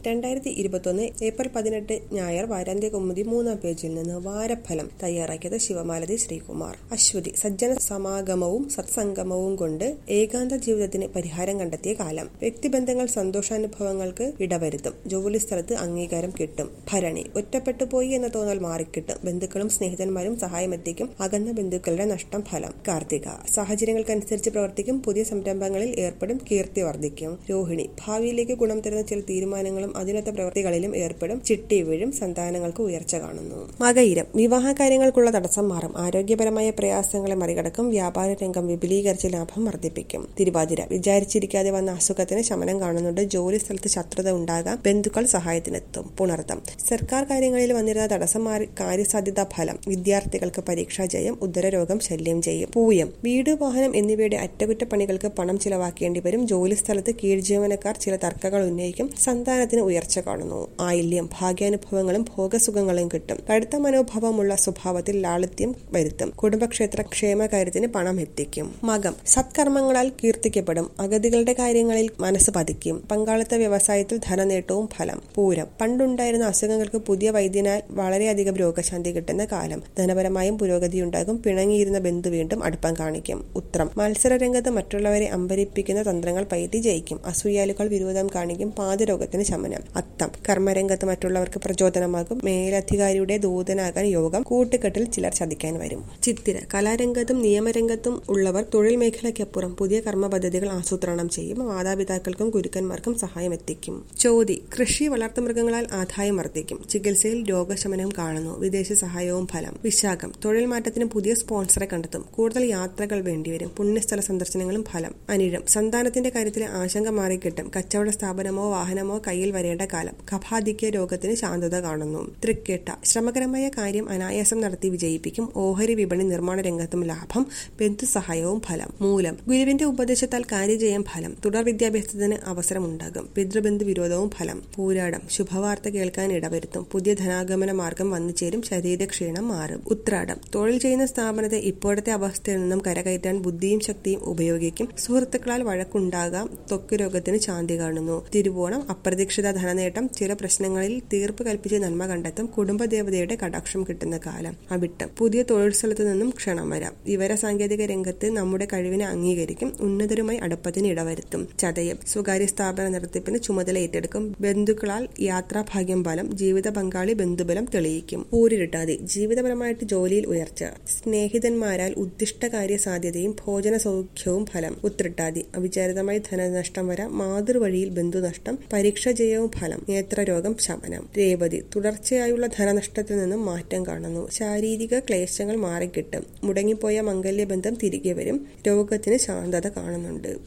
രണ്ടായിരത്തി ഇരുപത്തൊന്ന് ഏപ്രിൽ പതിനെട്ട് ഞായർ വാരാന്ത്യ കൗമുദി മൂന്നാം പേജിൽ നിന്ന് വാരഫലം തയ്യാറാക്കിയത് ശിവമാലതി ശ്രീകുമാർ അശ്വതി സജ്ജന സമാഗമവും സത്സംഗമവും കൊണ്ട് ഏകാന്ത ജീവിതത്തിന് പരിഹാരം കണ്ടെത്തിയ കാലം വ്യക്തിബന്ധങ്ങൾ സന്തോഷാനുഭവങ്ങൾക്ക് ഇടവരുത്തും ജോലി സ്ഥലത്ത് അംഗീകാരം കിട്ടും ഭരണി ഒറ്റപ്പെട്ടു പോയി എന്ന തോന്നൽ മാറിക്കിട്ടും ബന്ധുക്കളും സ്നേഹിതന്മാരും സഹായമെത്തിക്കും അകന്ന ബന്ധുക്കളുടെ നഷ്ടം ഫലം കാർത്തിക സാഹചര്യങ്ങൾക്കനുസരിച്ച് പ്രവർത്തിക്കും പുതിയ സംരംഭങ്ങളിൽ ഏർപ്പെടും കീർത്തി വർദ്ധിക്കും രോഹിണി ഭാവിയിലേക്ക് ഗുണം തരുന്ന ചില തീരുമാനങ്ങളും അതിനൊത്ത പ്രവൃത്തികളിലും ഏർപ്പെടും ചിട്ടി വീഴും സന്താനങ്ങൾക്ക് ഉയർച്ച കാണുന്നു മകയിരം വിവാഹ കാര്യങ്ങൾക്കുള്ള തടസ്സം മാറും ആരോഗ്യപരമായ പ്രയാസങ്ങളെ മറികടക്കും വ്യാപാര രംഗം വിപുലീകരിച്ച് ലാഭം വർദ്ധിപ്പിക്കും തിരുവാതിര വിചാരിച്ചിരിക്കാതെ വന്ന അസുഖത്തിന് ശമനം കാണുന്നുണ്ട് ജോലി സ്ഥലത്ത് ശത്രുത ഉണ്ടാകാം ബന്ധുക്കൾ സഹായത്തിനെത്തും പുണർത്തം സർക്കാർ കാര്യങ്ങളിൽ വന്നിരുന്ന തടസ്സം മാറി കാര്യസാധ്യതാ ഫലം വിദ്യാർത്ഥികൾക്ക് പരീക്ഷാ ജയം ഉദരരോഗം ശല്യം ചെയ്യും പൂയം വീട് വാഹനം എന്നിവയുടെ അറ്റകുറ്റപ്പണികൾക്ക് പണം ചിലവാക്കേണ്ടി വരും ജോലി സ്ഥലത്ത് കീഴ്ജീവനക്കാർ ചില തർക്കങ്ങൾ ഉന്നയിക്കും സന്താനത്തിന് ഉയർച്ച കാണുന്നു ആയില്യം ഭാഗ്യാനുഭവങ്ങളും ഭോഗസുഖങ്ങളും കിട്ടും കടുത്ത മനോഭാവമുള്ള സ്വഭാവത്തിൽ ലാളിത്യം വരുത്തും കുടുംബക്ഷേത്ര ക്ഷേമകാര്യത്തിന് പണം എത്തിക്കും മകം സത്കർമ്മങ്ങളാൽ കീർത്തിക്കപ്പെടും അഗതികളുടെ കാര്യങ്ങളിൽ മനസ്സ് പതിക്കും പങ്കാളിത്ത വ്യവസായത്തിൽ ധനനേട്ടവും ഫലം പൂരം പണ്ടുണ്ടായിരുന്ന അസുഖങ്ങൾക്ക് പുതിയ വൈദ്യനാൽ വളരെയധികം രോഗശാന്തി കിട്ടുന്ന കാലം ധനപരമായും പുരോഗതിയുണ്ടാകും പിണങ്ങിയിരുന്ന ബന്ധു വീണ്ടും അടുപ്പം കാണിക്കും ഉത്രം മത്സരരംഗത്ത് മറ്റുള്ളവരെ അമ്പരിപ്പിക്കുന്ന തന്ത്രങ്ങൾ പയറ്റി ജയിക്കും അസൂയാലുകൾ വിരോധം കാണിക്കും പാതരോഗത്തിന് ശമനം അത്തം കർമ്മരംഗത്ത് മറ്റുള്ളവർക്ക് പ്രചോദനമാകും മേലധികാരിയുടെ ദൂതനാകാൻ യോഗം കൂട്ടുകെട്ടിൽ ചിലർ ചതിക്കാൻ വരും ചിത്തിര കലാരംഗത്തും നിയമരംഗത്തും ഉള്ളവർ തൊഴിൽ മേഖലയ്ക്കപ്പുറം പുതിയ കർമ്മ പദ്ധതികൾ ആസൂത്രണം ചെയ്യും മാതാപിതാക്കൾക്കും ഗുരുക്കന്മാർക്കും സഹായം എത്തിക്കും ചോതി കൃഷി വളർത്തുമൃഗങ്ങളാൽ ആദായം വർദ്ധിക്കും ചികിത്സയിൽ രോഗശമനം കാണുന്നു വിദേശ സഹായവും ഫലം വിശാഖം തൊഴിൽ മാറ്റത്തിന് പുതിയ സ്പോൺസറെ കണ്ടെത്തും കൂടുതൽ യാത്രകൾ വേണ്ടിവരും പുണ്യസ്ഥല സന്ദർശനങ്ങളും ഫലം അനിഴം സന്താനത്തിന്റെ കാര്യത്തിലെ ആശങ്ക മാറിക്കിട്ടും കച്ചവട സ്ഥാപനമോ വാഹനമോ കയ്യിൽ വരേണ്ട കാലം കഫാധിക്യ രോഗത്തിന് ശാന്തത കാണുന്നു തൃക്കേട്ട ശ്രമകരമായ കാര്യം അനായാസം നടത്തി വിജയിപ്പിക്കും ഓഹരി വിപണി നിർമ്മാണ രംഗത്തും ലാഭം ബന്ധുസഹായവും ഫലം മൂലം ഗുരുവിന്റെ ഉപദേശത്താൽ കാര്യജയം ഫലം തുടർ വിദ്യാഭ്യാസത്തിന് അവസരമുണ്ടാകും പിതൃബന്ധു വിരോധവും ഫലം പൂരാടം ശുഭവാർത്ത കേൾക്കാൻ ഇടവരുത്തും പുതിയ ധനാഗമന മാർഗം വന്നു ചേരും ശരീരക്ഷീണം മാറും ഉത്രാടം തൊഴിൽ ചെയ്യുന്ന സ്ഥാപനത്തെ ഇപ്പോഴത്തെ അവസ്ഥയിൽ നിന്നും കരകയറ്റാൻ ബുദ്ധിയും ശക്തിയും ഉപയോഗിക്കും സുഹൃത്തുക്കളാൽ വഴക്കുണ്ടാകാം ത്വക്ക് രോഗത്തിന് ശാന്തി കാണുന്നു തിരുവോണം അപ്രതീക്ഷിത ധനനേട്ടം ചില പ്രശ്നങ്ങളിൽ തീർപ്പ് കൽപ്പിച്ച് നന്മ കണ്ടെത്തും കുടുംബദേവതയുടെ കടാക്ഷം കിട്ടുന്ന കാലം അവിട്ടം പുതിയ തൊഴിൽ സ്ഥലത്ത് നിന്നും ക്ഷണം വരാം വിവര സാങ്കേതിക രംഗത്ത് നമ്മുടെ കഴിവിനെ അംഗീകരിക്കും ഉന്നതരുമായി അടുപ്പത്തിന് ഇടവരുത്തും ചതയം സ്വകാര്യ സ്ഥാപന നടത്തിപ്പിന് ചുമതല ഏറ്റെടുക്കും ബന്ധുക്കളാൽ യാത്രാഭാഗ്യം ബലം ജീവിത പങ്കാളി ബന്ധുബലം തെളിയിക്കും ഊരിരുട്ടാതി ജീവിതപരമായിട്ട് ജോലിയിൽ ഉയർച്ച സ്നേഹിതന്മാരാൽ ഉദ്ദിഷ്ടകാര്യ സാധ്യതയും ഭോജന സൗഖ്യവും ഫലം ഉത്രട്ടാതി അവിചാരിതമായി ധനനഷ്ടം വരാം മാതൃവഴിയിൽ ബന്ധുനഷ്ടം പരീക്ഷ ജയവും ഫലം നേത്രരോഗം ശമനം രേവതി തുടർച്ചയായുള്ള ധനനഷ്ടത്തിൽ നിന്നും മാറ്റം കാണുന്നു ശാരീരിക ക്ലേശങ്ങൾ മാറിക്കിട്ടും മുടങ്ങിപ്പോയ മംഗല്യബന്ധം തിരികെ വരും രോഗത്തിന് ശാന്തത കാണുന്നുണ്ട്